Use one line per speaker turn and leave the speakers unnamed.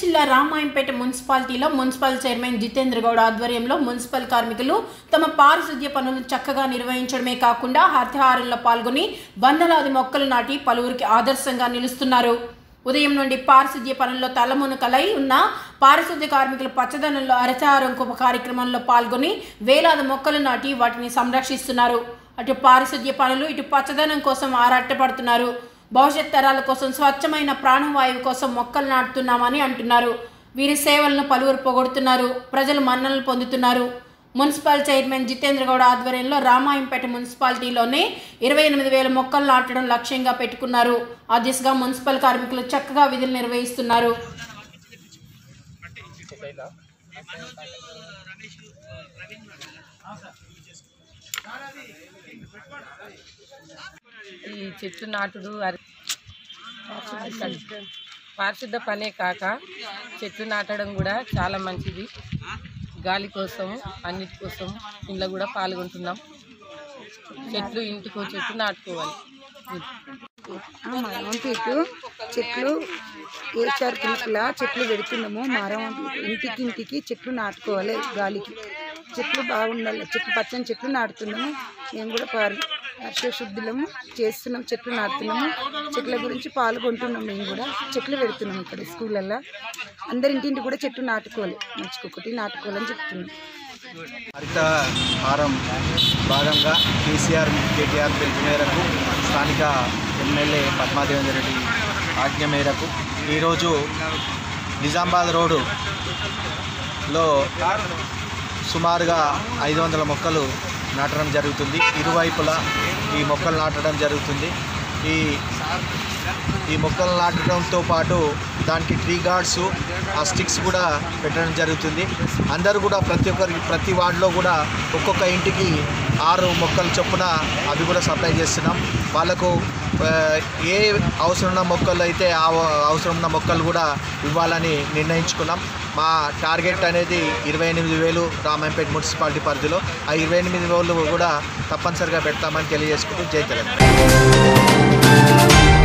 జిల్లా రామాయంపేట మున్సిపాలిటీలో municipal chairman Jitendra Goud ఆధ్వర్యంలో మున్సిపల్ కార్మికులు తమ పారిశుద్ధ్య పనులు చక్కగా నిర్వహించడమే కాకుండా హరితహారంలో పాల్గొని వందలాది మొక్కలు నాటి పలువురికి ఆదర్శంగా నిలుస్తున్నారు ఉదయం నుండి పారిశుద్ధ్య పనుల్లో తలమునకలై ఉన్న పారిశుద్ధ్య కార్మికులు పచ్చదనంలో హరితహారం కుప కార్యక్రమంలో పాల్గొని వేలాది మొక్కలు నాటి వాటిని సంరక్షిస్తున్నారు అటు పారిశుద్ధ్య పనులు ఇటు పచ్చదనం కోసం ఆరాటపడుతున్నారు భవిష్యత్ తరాల కోసం స్వచ్ఛమైన ప్రాణవాయువు కోసం మొక్కలు నాటుతున్నామని అంటున్నారు వీరి సేవలను పలువురు పొగడుతున్నారు ప్రజలు మన్ననలు పొందుతున్నారు మున్సిపల్ చైర్మన్ జితేంద్ర గౌడ్ ఆధ్వర్యంలో రామాయంపేట మున్సిపాలిటీలోనే ఇరవై ఎనిమిది వేల మొక్కలు నాటడం లక్ష్యంగా పెట్టుకున్నారు ఆ దిశగా మున్సిపల్ కార్మికులు చక్కగా విధులు నిర్వహిస్తున్నారు
ఈ చెట్లు నాటుడు అరి- పారిశుద్ధ పనే కాక చెట్లు నాటడం కూడా చాలా మంచిది గాలి కోసం అన్నిటి కోసం ఇంట్లో కూడా పాల్గొంటున్నాం చెట్లు ఇంటికో చెట్టు నాటుకోవాలి
మరవంపేటు చెట్లు ఏచారు పిలుపులా చెట్లు పెడుతున్నాము మరం ఇంటికి ఇంటికి చెట్లు నాటుకోవాలి గాలికి చెట్లు బాగుండాలి చెట్లు పచ్చని చెట్లు నాటుతున్నాము మేము కూడా పారి హర్ష శుద్ధులము చేస్తున్నాం చెట్లు నాటుతున్నాము చెట్ల గురించి పాల్గొంటున్నాం మేము కూడా చెట్లు పెడుతున్నాం ఇక్కడ స్కూళ్ళల్లో అందరి ఇంటింటి కూడా చెట్లు నాటుకోవాలి మంచికొకటి నాటుకోవాలని చెప్తున్నాం
హరిత హారం భాగంగా కేసీఆర్ కేటీఆర్ పిలుపు మేరకు స్థానిక ఎమ్మెల్యే పద్మాదేవేందర్ రెడ్డి ఆజ్ఞ మేరకు ఈరోజు నిజామాబాద్ రోడ్డులో సుమారుగా ఐదు వందల మొక్కలు నాటడం జరుగుతుంది ఇరువైపులా ఈ మొక్కలు నాటడం జరుగుతుంది ఈ ఈ మొక్కలు నాటడంతో పాటు దానికి ట్రీ గార్డ్స్ ఆ స్టిక్స్ కూడా పెట్టడం జరుగుతుంది అందరూ కూడా ప్రతి ఒక్కరికి ప్రతి వార్డులో కూడా ఒక్కొక్క ఇంటికి ఆరు మొక్కలు చొప్పున అవి కూడా సప్లై చేస్తున్నాం వాళ్ళకు ఆ, ఏ అవసరం ఉన్న మొక్కలు అయితే ఆ అవసరం ఉన్న మొక్కలు కూడా ఇవ్వాలని నిర్ణయించుకున్నాం మా టార్గెట్ అనేది ఇరవై ఎనిమిది వేలు రామాయంపేట మున్సిపాలిటీ పరిధిలో ఆ ఇరవై ఎనిమిది వేలు కూడా తప్పనిసరిగా పెడతామని తెలియజేసుకుంటూ జై తెలంగాణ